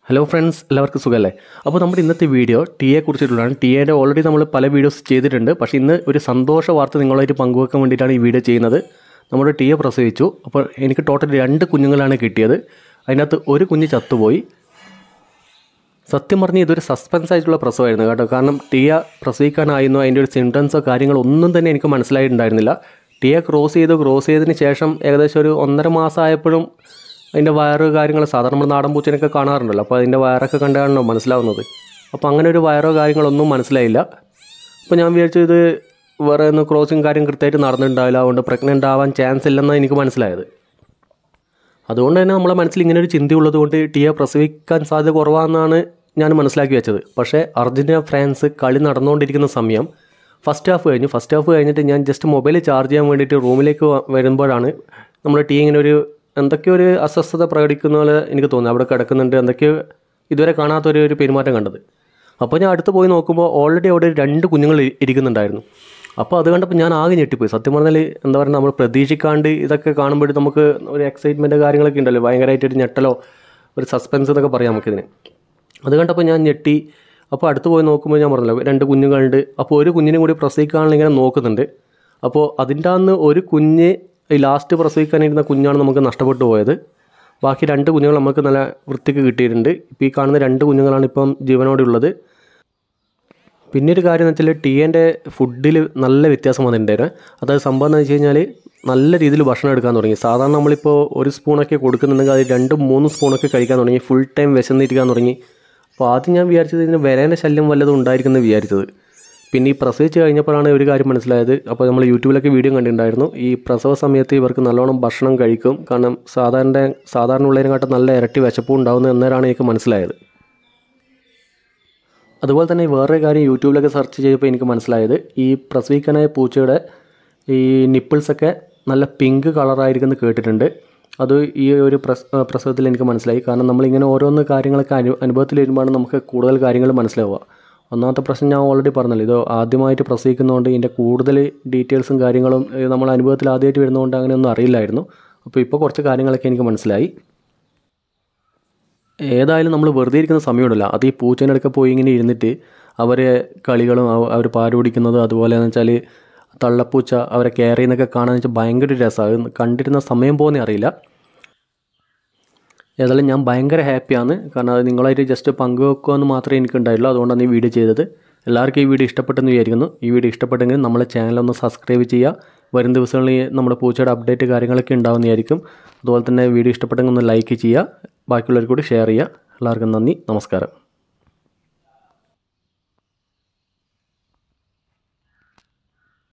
hello friends എല്ലാവർക്കും സുഖമല്ലേ അപ്പോൾ നമ്മുടെ ഇന്നത്തെ വീഡിയോ ടിയെ കുറിച്ചിട്ടുള്ളതാണ് ടിയുടെ ഓൾറെഡി നമ്മൾ പല വീഡിയോസ് ചെയ്തിട്ടുണ്ട് പക്ഷേ ഇന്ന് ഒരു സന്തോഷ വാർത്ത നിങ്ങളായിട്ട് പങ്കുവെക്കാൻ വേണ്ടിയിട്ടാണ് ഈ വീഡിയോ ചെയ്യുന്നത് നമ്മുടെ ടിയെ പ്രസവിച്ചു അപ്പോൾ എനിക്ക് ടോട്ടൽ രണ്ട് കുഞ്ഞുങ്ങളാണ് കിട്ടിയത് അതിനകത്ത് ഒരു കുഞ്ഞ് ചത്തുപോയി സത്യം പറഞ്ഞാൽ ഇതൊരു സസ്പെൻസ് ആയിട്ടുള്ള പ്രസവമായിരുന്നു കേട്ടോ കാരണം ടിയ പ്രസവിക്കാനായിരുന്നു അതിൻ്റെ ഒരു സിംറ്റംസോ കാര്യങ്ങളോ ഒന്നും തന്നെ എനിക്ക് മനസ്സിലായിട്ടുണ്ടായിരുന്നില്ല ടിയ ക്രോസ് ചെയ്ത് ക്രോസ് ചെയ്തതിന് ശേഷം ഏകദേശം ഒരു ഒന്നര മാസം ആയപ്പോഴും അതിൻ്റെ വയറ് കാര്യങ്ങൾ സാധാരണ നമ്മൾ നാടൻ പൂച്ചനൊക്കെ കാണാറുണ്ടല്ലോ അപ്പോൾ അതിൻ്റെ വയറൊക്കെ കണ്ടാണല്ലോ മനസ്സിലാവുന്നത് അപ്പോൾ അങ്ങനെ ഒരു വയറോ കാര്യങ്ങളൊന്നും മനസ്സിലായില്ല അപ്പോൾ ഞാൻ വിചാരിച്ചു ഇത് വേറെ ഒന്ന് ക്രോസിങ് കാര്യം കൃത്യമായിട്ട് നടന്നിട്ടുണ്ടാവില്ല അതുകൊണ്ട് പ്രഗ്നൻ്റ് ആവാൻ ചാൻസ് ഇല്ലെന്നാണ് എനിക്ക് മനസ്സിലായത് അതുകൊണ്ട് തന്നെ നമ്മളെ മനസ്സിൽ ഇങ്ങനെ ഒരു ചിന്തയുള്ളത് കൊണ്ട് ടിയെ പ്രസവിക്കാൻ സാധ്യത കുറവാണെന്നാണ് ഞാൻ മനസ്സിലാക്കി വെച്ചത് പക്ഷേ അർജൻറ്റീന ഫ്രാൻസ് കളി നടന്നുകൊണ്ടിരിക്കുന്ന സമയം ഫസ്റ്റ് ഹാഫ് കഴിഞ്ഞു ഫസ്റ്റ് ഹാഫ് കഴിഞ്ഞിട്ട് ഞാൻ ജസ്റ്റ് മൊബൈൽ ചാർജ് ചെയ്യാൻ വേണ്ടിയിട്ട് റൂമിലേക്ക് വ- വരുമ്പോഴാണ് നമ്മുടെ ടീ ഇങ്ങനെ ഒരു എന്തൊക്കെയോ ഒരു അസ്വസ്ഥത പ്രകടിക്കുന്ന പോലെ എനിക്ക് തോന്നി അവിടെ കിടക്കുന്നുണ്ട് എന്തൊക്കെയോ ഇതുവരെ കാണാത്തൊരു ഒരു പെരുമാറ്റം കണ്ടത് അപ്പോൾ ഞാൻ അടുത്ത് പോയി നോക്കുമ്പോൾ ഓൾറെഡി അവിടെ രണ്ട് കുഞ്ഞുങ്ങൾ ഇ- ഇരിക്കുന്നുണ്ടായിരുന്നു അപ്പോൾ അത് കണ്ടപ്പോൾ ഞാൻ ആകെ ഞെട്ടിപ്പോയി സത്യം പറഞ്ഞാൽ എന്താ പറയുക നമ്മൾ പ്രതീക്ഷിക്കാണ്ട് ഇതൊക്കെ കാണുമ്പോൾ നമുക്ക് ഒരു എക്സൈറ്റ്മെൻറ്റ് കാര്യങ്ങളൊക്കെ ഉണ്ടല്ലോ ഭയങ്കരമായിട്ടൊരു ഞെട്ടലോ ഒരു സസ്പെൻസ് എന്നൊക്കെ പറയാം നമുക്കിതിന് അത് കണ്ടപ്പോൾ ഞാൻ ഞെട്ടി അപ്പോൾ അടുത്ത് പോയി നോക്കുമ്പോൾ ഞാൻ പറഞ്ഞല്ലോ രണ്ട് കുഞ്ഞുങ്ങളുണ്ട് അപ്പോൾ ഒരു കുഞ്ഞിനും കൂടി പ്രസവിക്കാനുള്ള ഇങ്ങനെ നോക്കുന്നുണ്ട് അപ്പോൾ അതിൻ്റെ അന്ന് ഒരു കുഞ്ഞ് ഈ ലാസ്റ്റ് പ്രസവിക്കാനിരുന്ന കുഞ്ഞാണ് നമുക്ക് നഷ്ടപ്പെട്ടു പോയത് ബാക്കി രണ്ട് കുഞ്ഞുങ്ങൾ നമുക്ക് നല്ല വൃത്തിക്ക് കിട്ടിയിട്ടുണ്ട് ഇപ്പോൾ ഈ കാണുന്ന രണ്ട് കുഞ്ഞുങ്ങളാണ് ഇപ്പം ജീവനോടെ ഉള്ളത് പിന്നെ ഒരു കാര്യം എന്ന് വെച്ചാൽ ടീൻ്റെ ഫുഡിൽ നല്ല വ്യത്യാസം വന്നിട്ടുണ്ടായിരുന്നു അതായത് സംഭവം എന്ന് വെച്ച് കഴിഞ്ഞാൽ നല്ല രീതിയിൽ ഭക്ഷണം എടുക്കാൻ തുടങ്ങി സാധാരണ നമ്മളിപ്പോൾ ഒരു സ്പൂണൊക്കെ കൊടുക്കുന്നുണ്ടെങ്കിൽ അത് രണ്ടും മൂന്നും സ്പൂണൊക്കെ കഴിക്കാൻ തുടങ്ങി ഫുൾ ടൈം വിശന്നിരിക്കാൻ തുടങ്ങി അപ്പോൾ ആദ്യം ഞാൻ വിചാരിച്ചത് ഇതിന് വിരേൻ്റെ ശല്യം വല്ലതും ഉണ്ടായിരിക്കുമെന്ന് വിചാരിച്ചത് പിന്നെ ഈ പ്രസവിച്ച് കഴിഞ്ഞപ്പോഴാണ് ഒരു കാര്യം മനസ്സിലായത് അപ്പോൾ നമ്മൾ യൂട്യൂബിലൊക്കെ വീഡിയോ കണ്ടിട്ടുണ്ടായിരുന്നു ഈ പ്രസവ സമയത്ത് ഇവർക്ക് നല്ലോണം ഭക്ഷണം കഴിക്കും കാരണം സാധാരണ സാധാരണ ഉള്ളതിനെക്കാട്ടും നല്ല ഇരട്ടി വിശപ്പും ഉണ്ടാകുന്നത് എന്നേരാണ് എനിക്ക് മനസ്സിലായത് അതുപോലെ തന്നെ വേറൊരു കാര്യം യൂട്യൂബിലൊക്കെ സെർച്ച് ചെയ്തപ്പോൾ എനിക്ക് മനസ്സിലായത് ഈ പ്രസവിക്കാനായ പൂച്ചയുടെ ഈ നിപ്പിൾസൊക്കെ നല്ല പിങ്ക് കളറായിരിക്കുമെന്ന് കേട്ടിട്ടുണ്ട് അത് ഈ ഒരു പ്രസ് പ്രസവത്തിൽ എനിക്ക് മനസ്സിലായി കാരണം നമ്മളിങ്ങനെ ഓരോന്ന് കാര്യങ്ങളൊക്കെ അനു അനുഭവത്തിൽ വരുമ്പോഴാണ് നമുക്ക് കൂടുതൽ കാര്യങ്ങൾ മനസ്സിലാവുക ഒന്നാമത്തെ പ്രശ്നം ഞാൻ ഓൾറെഡി പറഞ്ഞല്ലോ ഇത് ആദ്യമായിട്ട് പ്രസവിക്കുന്നതുകൊണ്ട് ഇതിൻ്റെ കൂടുതൽ ഡീറ്റെയിൽസും കാര്യങ്ങളും ഏഹ്, നമ്മൾ അനുഭവത്തിൽ ആദ്യമായിട്ട് വരുന്നതുകൊണ്ട് അങ്ങനെയൊന്നും അറിയില്ലായിരുന്നു അപ്പോൾ ഇപ്പോൾ കുറച്ച് കാര്യങ്ങളൊക്കെ എനിക്ക് മനസ്സിലായി ഏതായാലും നമ്മൾ വെറുതെ ഇരിക്കുന്ന സമയമുണ്ടല്ല അത് ഈ പൂച്ചേൻ്റെ അടുക്ക പോയി ഇങ്ങനെ ഇരുന്നിട്ട് അവരെ കളികളും അവർ പാല് കുടിക്കുന്നതും അതുപോലെ എന്ന് വെച്ചാൽ തള്ളപ്പൂച്ച അവരെ കെയർ ചെയ്യുന്നതൊക്കെ കാണാൻ വെച്ചാൽ ഭയങ്കര രസമാണ് കണ്ടിരുന്ന സമയം പോകുന്നേ അറിയില്ല ഏതായാലും ഞാൻ ഭയങ്കര ഹാപ്പിയാണ് കാരണം അത് നിങ്ങളായിട്ട് ജസ്റ്റ് പങ്കുവെക്കുക എന്ന് മാത്രമേ എനിക്ക് ഉണ്ടായുള്ളൂ അതുകൊണ്ടാണ് ഈ വീഡിയോ ചെയ്തത് എല്ലാവർക്കും ഈ വീഡിയോ ഇഷ്ടപ്പെട്ടെന്ന് വിചാരിക്കുന്നു ഈ വീഡിയോ ഇഷ്ടപ്പെട്ടെങ്കിൽ നമ്മളെ ചാനലൊന്ന് സബ്സ്ക്രൈബ് ചെയ്യുക വരും ദിവസങ്ങളിൽ നമ്മുടെ പൂച്ചയുടെ അപ്ഡേറ്റ് കാര്യങ്ങളൊക്കെ ഉണ്ടാവുന്നതായിരിക്കും അതുപോലെ തന്നെ വീഡിയോ ഇഷ്ടപ്പെട്ടെങ്കിൽ ഒന്ന് ലൈക്ക് ചെയ്യുക ബാക്കിയുള്ളവർ കൂടി ഷെയർ ചെയ്യുക എല്ലാവർക്കും നന്ദി നമസ്കാരം